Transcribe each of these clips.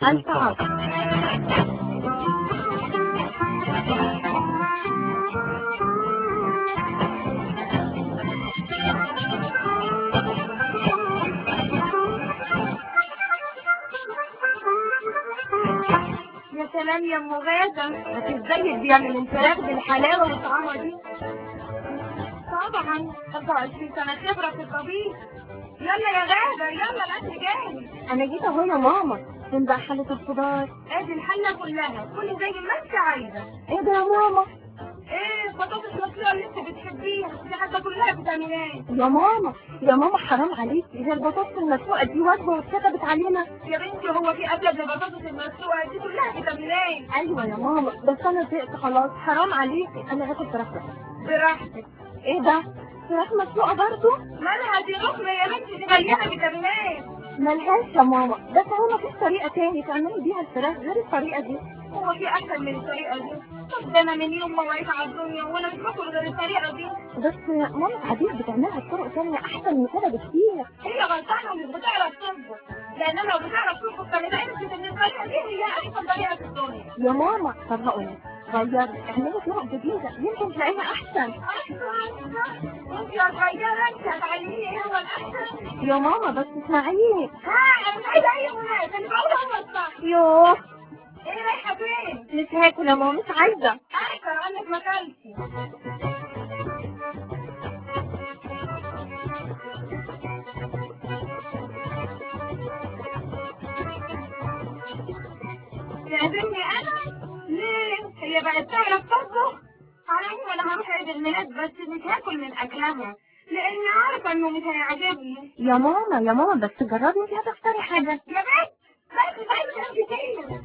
الصعب يا سلام يا ام غاده بس ازاي بيعمل الفراخ بالحلاوه والطعامه دي طبعا 25 سنه خبره في الطبيخ يلا يا غاده يلا الاكل جاهز انا جيت اهو يا ماما فين بقى حلة الخضار ادي الحله كلها كل زي ما انت عايزه ايه ده يا ماما ايه بطاطس مسلوقه اللي انت بتحبيها دي حاجه كلها فيتامينات يا ماما يا ماما حرام عليكي هي البطاطس المسلوقة دي وجبة واتكتبت علينا يا بنتي هو في ابلة من البطاطس المسلوقه دي كلها فيتامينات ايوه يا ماما بس انا زهقت خلاص حرام عليكي انا هاكل فراخ بس براحتك ايه ده فراخ مسلوقة برضو مالها دي لقمه يا بنتي دي مليانه فيتامينات ملهاش يا ماما بس هو مفيش طريقة تاني تعملي بيها الفراخ غير الطريقة دي هو في احسن من الطريقه دي طب ده انا من يوم ما وعيت على الدنيا وانا مش باكل غير الطريقه دي بس ماما عبير بتعملها بطرق تانية احسن من كده بكتير هي غلطانه ومش بتعرف تطبخ لان لو بتعرف تطبخ كانت عرفت ان الطريقه دي هي احسن طريقه في الدنيا يا ماما طب هقولك غيري اعملي طرق جديدة يمكن تلاقيها احسن انت يا صغيره انت هتعلميني ايه هو الاحسن يا ماما بس اسمعيني ها انا مش عايزه اي مناسبه انا بقول هو الصح يوه ايه رايحه فين مش هاكل يا ماما مش عايزة احسن عنك ما اكلتي تعزمني انا ليه هي بقت تعرف تطبخ على العموم انا هروح عيد الميلاد بس مش هاكل من اكلها لاني عارفه انه مش هيعجبني يا ماما يا ماما بس جربي انت هتختاري حاجة يا بنت بس مش عايزه كلام كتير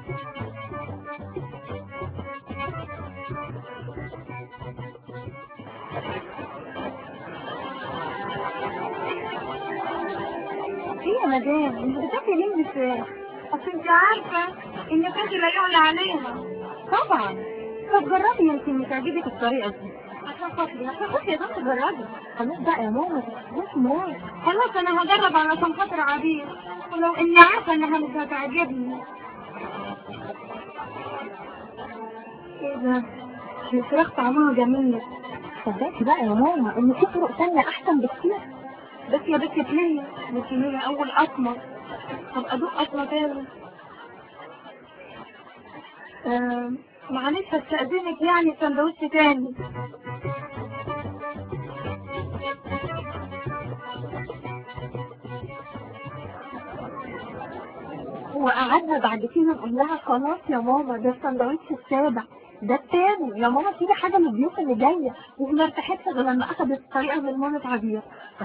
ايه يا مدام انت بتاكلي ليه الفراخ اصل انت عارفه ان فاتي لا يعلى عليها طبعا طب جربي يمكن مش تعجبك الطريقة دي عشان خاطري عشان خاطري يا بنت جربي خلاص بقى يا ماما مش موت خلاص انا هجرب علشان خاطر عبير ولو اني عارفه انها مش هتعجبني ايه ده الفراخ طعمها جميل صدقتي بقى يا ماما ان في طرق تانية احسن بكتير بس يا بنت ليه بس هي اول قطمه طب ادوق قطمه تاني آه معلش هستأذنك يعني سندوتش تاني وقعدنا بعد كده نقول لها خلاص يا ماما ده السندوتش السابع ده التاني يا ماما كده حاجة من الضيوف اللي جاية وما ارتاحتش غير لما اخدت الطريقة من مامة عبير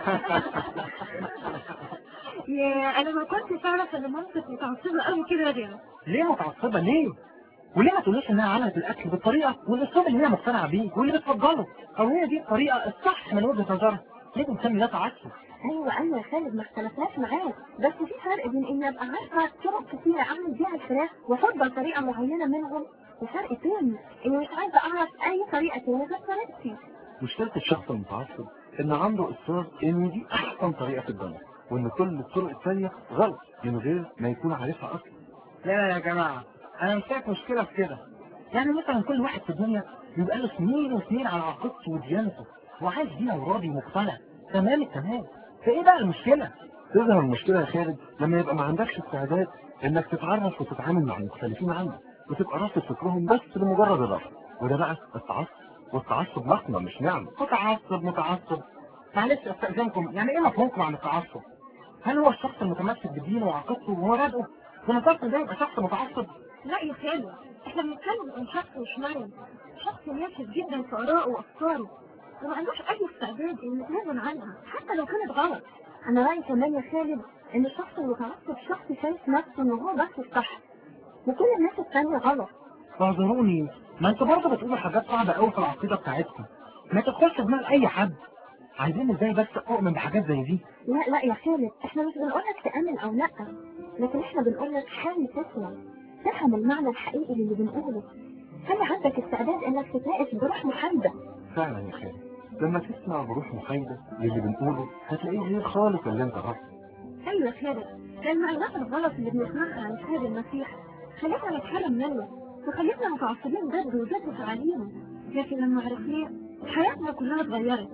يا انا ما كنتش اعرف ان مامتك متعصبه قوي كده ليه ليه متعصبة ليه؟ وليه ما تقوليش انها عملت الاكل بالطريقة والاسلوب اللي هي مقتنعة بيه واللي بتفضله او هي دي الطريقة الصح من وجهة نظرها ليه بنسمي ده تعصب؟ ايوه ايوه يا خالد ما اختلفناش معاك بس في فرق بين اني ابقى عارفه طرق كتيره اعمل بيها الفراخ وافضل طريقه معينه منهم وفرق تاني اني مش عايزه اعرف اي طريقه تانية غير طريقتي مشكلة الشخص المتعصب ان عنده اصرار ان دي احسن طريقة في الدنيا وان كل الطرق التانية غلط من غير ما يكون عارفها اصلا لا يا جماعة انا مش شايف مشكلة في كده يعني مثلا كل واحد في الدنيا بيبقى له سنين وسنين على عقيدته وديانته وعايش بيها وراضي ومقتنع تمام التمام فايه بقى المشكلة؟ تظهر المشكلة يا خالد لما يبقى ما عندكش استعداد انك تتعرف وتتعامل مع المختلفين عنك وتبقى رافض فكرهم بس لمجرد الرفض وده بقى التعصب والتعصب لحظة مش نعمة متعصب متعصب معلش استأذنكم يعني ايه مفهومكم عن التعصب؟ هل هو الشخص المتمسك بدينه وعقيدته ومبادئه بنظرته ده يبقى شخص متعصب؟ لا يا خالد احنا بنتكلم عن شخص مش مرن شخص ناشف جدا في ارائه وافكاره وما عندوش اي استعداد انه يتنازل عنها حتى لو كانت غلط انا رايي كمان يا خالد ان الشخص المتعصب شخص شايف نفسه ان هو بس الصح وكل الناس التانية غلط اعذروني ما انتوا برضه بتقولوا حاجات صعبة قوي في العقيدة بتاعتكم ما تدخلش دماغ اي حد عايزين ازاي بس اؤمن بحاجات زي دي لا لا يا خالد احنا مش بنقولك تأمن او لا لكن احنا بنقولك حاول تسمع تفهم المعنى الحقيقي اللي بنقوله خلي عندك استعداد انك تتناقش بروح محايدة فعلا يا خالد لما تسمع بروح محايدة للي بنقوله هتلاقيه غير خالص اللي انت عارفه ايوه يا خالد المعلومات الغلط اللي بنسمعها عن سيد المسيح خلتنا نتحرم منه وخلتنا متعصبين ضده وضد تعاليمه لكن لما عرفناه حياتنا كلها اتغيرت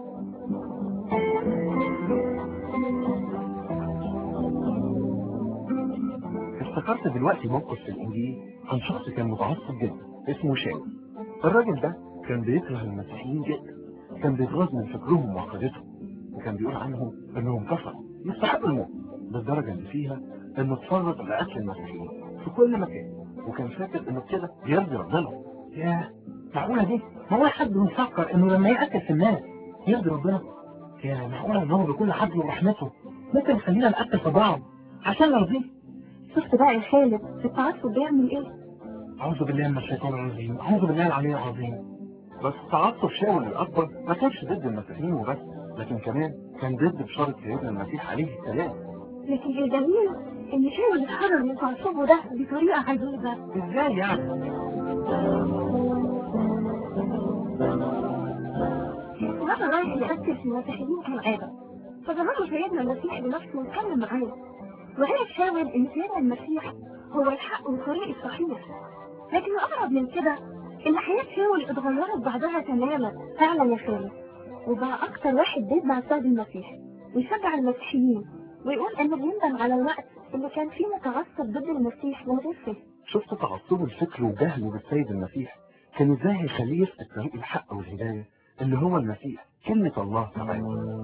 افتكرت دلوقتي موقف في الانجيل عن شخص كان متعصب جدا اسمه شاول الراجل ده كان بيكره المسيحيين جدا كان بيتغاظ من فكرهم وعقيدتهم وكان بيقول عنهم انهم كفروا يستحقوا الموت للدرجه اللي فيها انه اتفرج على قتل المسيحيين في كل مكان وكان فاكر انه كده يرضي ربنا يا معقولة دي معقولة حد بيفكر انه لما يقتل في الناس يرضي ربنا يا معقولة ان هو بكل عدله ورحمته ممكن يخلينا نقتل في بعض عشان نرضيه شفت بقى يا خالد التعصب بيعمل ايه؟ أعوذ بالله من الشيطان الرجيم أعوذ بالله العلي العظيم بس تعصب شاول الاكبر ما كانش ضد المسيحيين وبس لكن كمان كان ضد بشارة سيدنا المسيح عليه السلام لكن الجميل ان شاول اتحرر من تعصبه ده بطريقة عجيبة ازاي يعني مرة رايح يقتل في المسيحيين كالعادة فظهر سيدنا المسيح بنفسه واتكلم معاه وعرف شاول ان سيدنا المسيح هو الحق والطريق الصحيح لكن الأغرب من كده ان حياة شاول اتغيرت بعدها تماما فعلا يا خالد وبقى اكتر واحد بيتبع سيد المسيح ويشجع المسيحيين ويقول انه بيندم على الوقت اللي كان فيه متعصب ضد المسيح من غير فهم شفت تعصبه الفكر وجهله بالسيد المسيح كان ازاي هيخليه يسلك طريق الحق والهداية اللي هو المسيح كلمة الله تعالى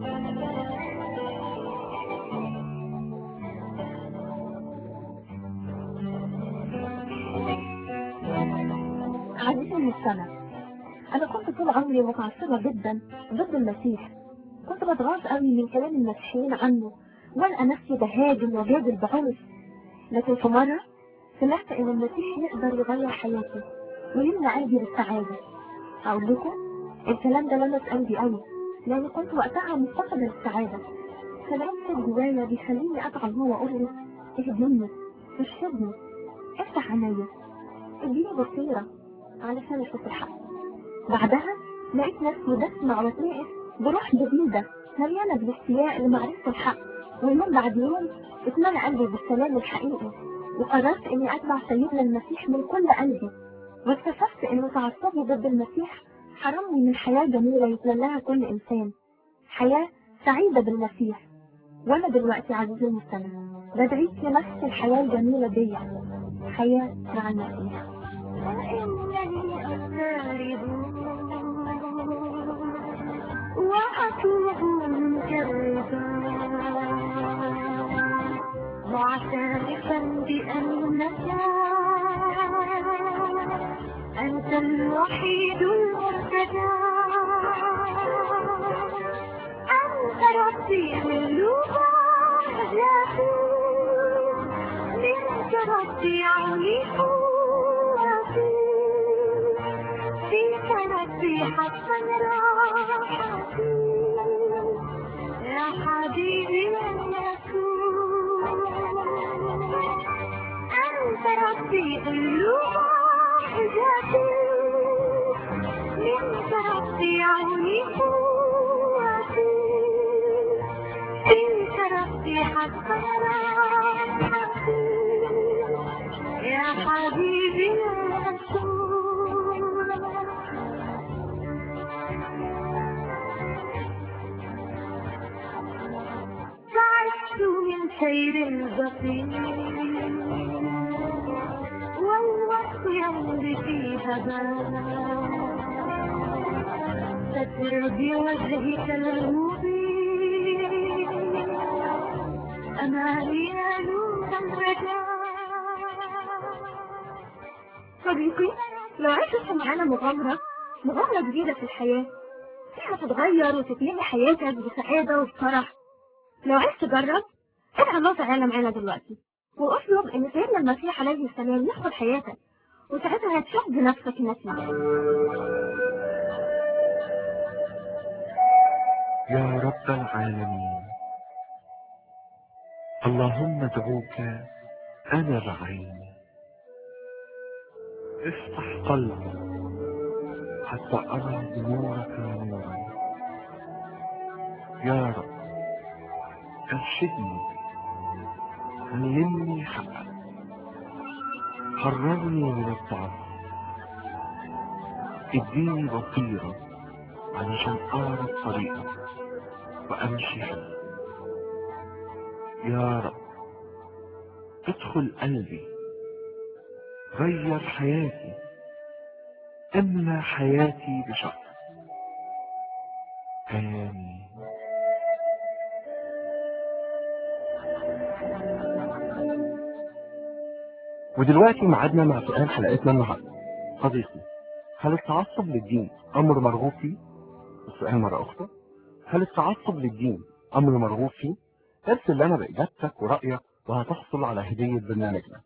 عزيزي المستمع أنا كنت طول عمري متعصبة جدا ضد المسيح كنت بتغاظ قوي من كلام المسيحيين عنه والقى نفسي بهاجم وجادل بعنف لكن في مرة سمعت إن المسيح يقدر يغير حياتي ويملى قلبي بالسعادة أقول لكم الكلام ده لمس قلبي قوي لأن كنت وقتها مفتقدة السعادة كلام في جوايا بيخليني أدعى هو وأقول له اهدني ارشدني افتح عينيا اديني بصيرة علشان اشوف الحق بعدها لقيت نفسي بسمع واتناقش بروح جديدة مليانة بالاشتياق لمعرفة الحق ويوم بعد يوم اتملى قلبي بالسلام الحقيقي وقررت اني اتبع سيدنا المسيح من كل قلبي واكتشفت ان تعصبي ضد المسيح حرمني من حياة جميلة يتمناها كل انسان حياة سعيدة بالمسيح وانا دلوقتي عزيزي المستمع بدعيك لنفس الحياة الجميلة دي حياة مع المسيح وإنني أقترب وأطلب منك الرضا معترفا بأنك أنت الوحيد المرتجى أنت ربي اللغة منك ربي عوني قوتي فيك ربي حتى راحتي يا حبيبي يسوع أنت ربي اللغة حجتي منك ربي عوني قوتي فيك ربي حتى راحتي يا حبيبي يسوع تعبت من سير البطيء والوقت يمضي في هباء ستر بوجهك المبين أمامي نور الرجاء صديقي لو عشت معانا مغامرة مغامرة جديدة في الحياة فيها تتغير وتتملي حياتك بسعادة وبفرح لو عايز تجرب ادعى الله تعالى معانا دلوقتي واطلب ان سيدنا المسيح عليه السلام يدخل حياتك وساعتها هتشوف بنفسك النتيجة يا رب العالمين اللهم ادعوك انا العين افتح قلبي حتى ارى بنورك نورا يا رب ارشدني علمني حقك حررني من التعب اديني بصيرة علشان أعرف طريقك وأمشي فيه يا رب ادخل قلبي غير حياتي املى حياتي بشر آمين ودلوقتي ميعادنا مع سؤال حلقتنا النهارده صديقي هل التعصب للدين أمر مرغوب فيه؟ السؤال مرة أخرى هل التعصب للدين أمر مرغوب فيه؟ ارسل لنا بإجابتك ورأيك وهتحصل على هدية برنامجنا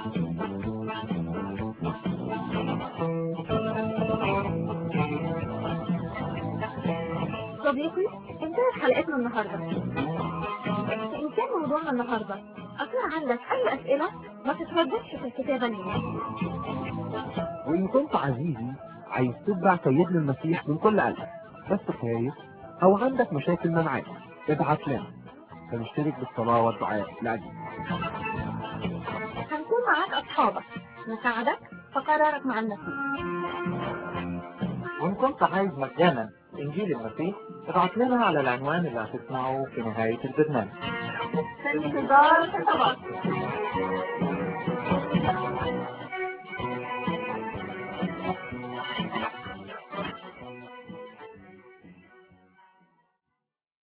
صديقي انتهت حلقتنا النهاردة إن كان موضوعنا النهاردة أثار عندك أي أسئلة ما تترددش في الكتابة لنا وإن كنت عزيزي عايز تتبع سيدنا المسيح من كل قلبك بس خايف أو عندك مشاكل معاه ابعت لنا فنشترك بالصلاة والدعاء لأجلك هنكون معاك أصحابك نساعدك في قرارك مع المسيح وإن كنت عايز مجانا إنجيل المسيح ابعت لنا على العنوان اللي هتسمعه في نهاية البرنامج في انتظار خطابات